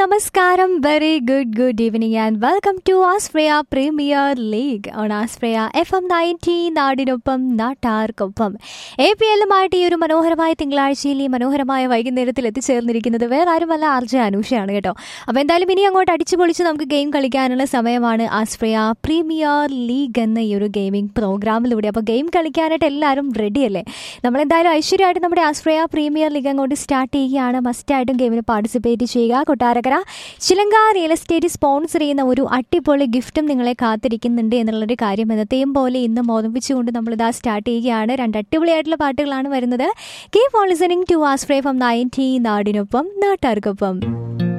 നമസ്കാരം very good good evening and welcome to ആസ്പ്രയ premier league on ആസ്പ്രയ F M ninety നാടിനൊപ്പം നാട്ടാർക്കൊപ്പം എ പി എല്ലുമായിട്ട് ഈ ഒരു മനോഹരമായ തിങ്കളാഴ്ചയിൽ ഈ മനോഹരമായ വൈകുന്നേരത്തിൽ എത്തിച്ചേർന്നിരിക്കുന്നത് വേറെ ആരുമല്ല ആർ ജെ അനുഷയാണ് കേട്ടോ അപ്പോൾ എന്തായാലും ഇനി അങ്ങോട്ട് അടിച്ചു പൊളിച്ച് നമുക്ക് ഗെയിം കളിക്കാനുള്ള സമയമാണ് ആസ്പ്രയ പ്രീമിയർ ലീഗ് എന്ന ഈ ഒരു ഗെയിമിംഗ് പ്രോഗ്രാമിലൂടെ അപ്പോൾ ഗെയിം കളിക്കാനായിട്ട് എല്ലാവരും റെഡിയല്ലേ നമ്മളെന്തായാലും ഐശ്വര്യമായിട്ട് നമ്മുടെ ആസ്പ്രയ പ്രീമിയർ ലീഗ് അങ്ങോട്ട് സ്റ്റാർട്ട് ചെയ്യുകയാണ് മസ്റ്റായിട്ടും ഗെയിമിന് പാർട്ടിസിപ്പേറ്റ് ചെയ്യുക കൊട്ടാരക്കര ചിലങ്ക റിയൽ എസ്റ്റേറ്റ് സ്പോൺസർ ചെയ്യുന്ന ഒരു അടിപൊളി ഗിഫ്റ്റും നിങ്ങളെ കാത്തിരിക്കുന്നുണ്ട് എന്നുള്ളൊരു കാര്യം എന്നത്തെയും പോലെ ഇന്ന് ഓർമ്മിപ്പിച്ചുകൊണ്ട് നമ്മളിതാ സ്റ്റാർട്ട് ചെയ്യുകയാണ് രണ്ട് അടിപൊളിയായിട്ടുള്ള പാട്ടുകളാണ് വരുന്നത് കീപ് ഓൺ ലിസണിങ് ടു ആസ്പ്രേ ഫ്രം നയൻറ്റി നാടിനൊപ്പം നാട്ടാർക്കൊപ്പം